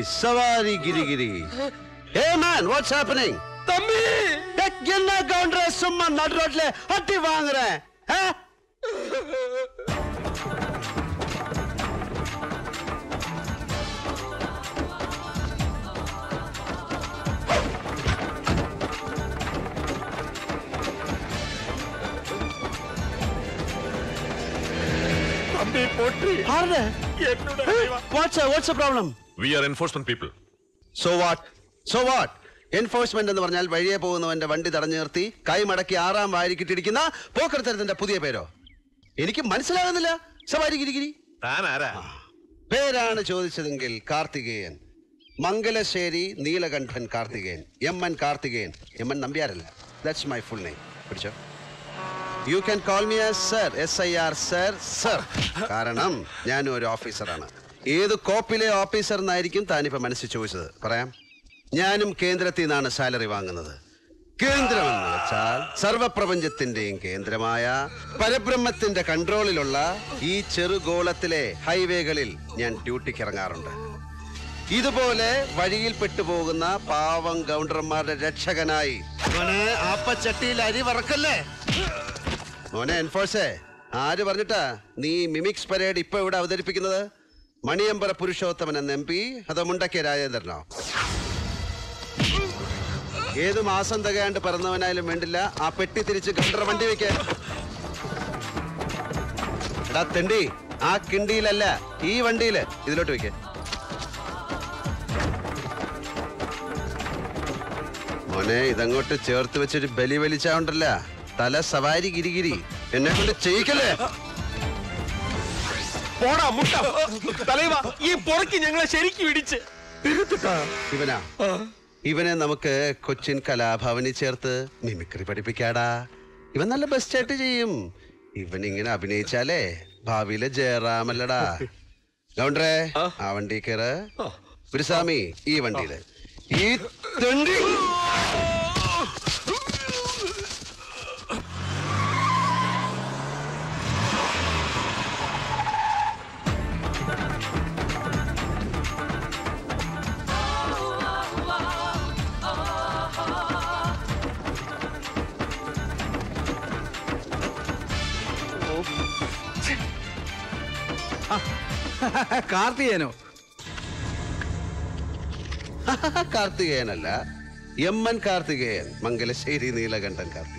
സവാരി ഗിരിഗിരി ഹേ മാൻ what's happening தம்பி என்ன கவுண்டர சும்மா நடு ரோட்ல அட்டி வாங்குறேன் ஆ? தம்பி போட்டு ஆறுடா. என்னோட What's a- what's the problem? We are enforcement people So what? So what? Enforcement എന്ന് പറഞ്ഞാൽ വഴിയെ പോകുന്നവന്റെ വണ്ടി തടഞ്ഞു നിർത്തി കൈ മടക്കി ആറാം വാരിക്കിട്ടിരിക്കുന്ന പോക്കരത്തരത്തിന്റെ പുതിയ പേരോ എനിക്ക് മനസ്സിലാകുന്നില്ല സവാരി ഗിരിഗിരി താൻ ആരാ പേരാണ് ചോദിച്ചതെങ്കിൽ Karthikeyan Mangalassery Neelakandan Karthikeyan M N Karthikeyan M N നമ്പ്യാരല്ല ദാറ്റ്സ് മൈ ഫുൾ നെയിം പിടിച്ചോ you can call me as sir S I R sir sir കാരണം ഞാനും ഒരു ഓഫീസറാണ് ഏത് കോപ്പിലെ ഓഫീസർ എന്നായിരിക്കും താനിപ്പോ മനസ്സിൽ ചോദിച്ചത് പറയാം ഞാനും കേന്ദ്രത്തിൽ നിന്നാണ് സാലറി വാങ്ങുന്നത് കേന്ദ്രം എന്ന് വെച്ചാൽ സർവപ്രപഞ്ചത്തിന്റെയും കേന്ദ്രമായ പരബ്രഹ്മത്തിന്റെ കൺട്രോളിലുള്ള ഈ ചെറുഗോളത്തിലെ ഹൈവേകളിൽ ഞാൻ ഡ്യൂട്ടിക്ക് ഇറങ്ങാറുണ്ട് ഇതുപോലെ വഴിയിൽ പെട്ടുപോകുന്ന പാവം ഗൗണ്ടർമാരുടെ രക്ഷകനായി മോനെ ആപ്പച്ചട്ടിയിൽ അരി വറക്കല്ലേ മോനെ എൻഫോഴ്സേ ആര് പറഞ്ഞിട്ടാ നീ മിമിക്സ് പരേഡ് ഇപ്പൊ ഇവിടെ അവതരിപ്പിക്കുന്നത് മണിയമ്പറ പുരുഷോത്തമൻ എന്ന എം പി അതോ മുണ്ടക്കെ രാജേന്ദ്രനോ ഏത് മാസം തികയാണ്ട് പിറന്നവനായാലും വേണ്ടില്ല ആ പെട്ടി തിരിച്ച് ഗണ്ടർ വണ്ടി വെക്കാൻ എടാ തെണ്ടി ആ കിണ്ടിയിലല്ല ഈ വണ്ടിയില് ഇതിലോട്ട് വെക്കേ മോനെ ഇതങ്ങോട്ട് ചേർത്ത് വെച്ചൊരു ബലി വലിച്ചാണ്ടല്ല തല സവാരി ഗിരിഗിരി എന്നെ കൊണ്ട് ചെയ്യിക്കല്ലേ പോടാ മുട്ട തലൈവ ഈ പൊറക്ക് ഞങ്ങളെ ശരിക്കും ഇടിച്ച് ഇവനാ ഇവനെ നമുക്ക് കൊച്ചിൻ കലാഭവനിൽ ചേർത്ത് മിമിക്രി പഠിപ്പിക്കാടാ ഇവൻ നല്ല ബെസ്റ്റ് ആയിട്ട് ചെയ്യും ഇവൻ ഇങ്ങനെ അഭിനയിച്ചാലേ ഭാവിയിലെ ജയറാമല്ലടാ ഗൗണ്ടറേ ആ വണ്ടി കയറ് ഗുരുസ്വാമി ഈ വണ്ടിയില് ഈ തെണ്ടി കാർത്തികേനോ കാർത്തികേയനല്ല എം എൻ കാർത്തികേയൻ മംഗലശ്ശേരി നീലകണ്ഠൻ കാർത്തികേയൻ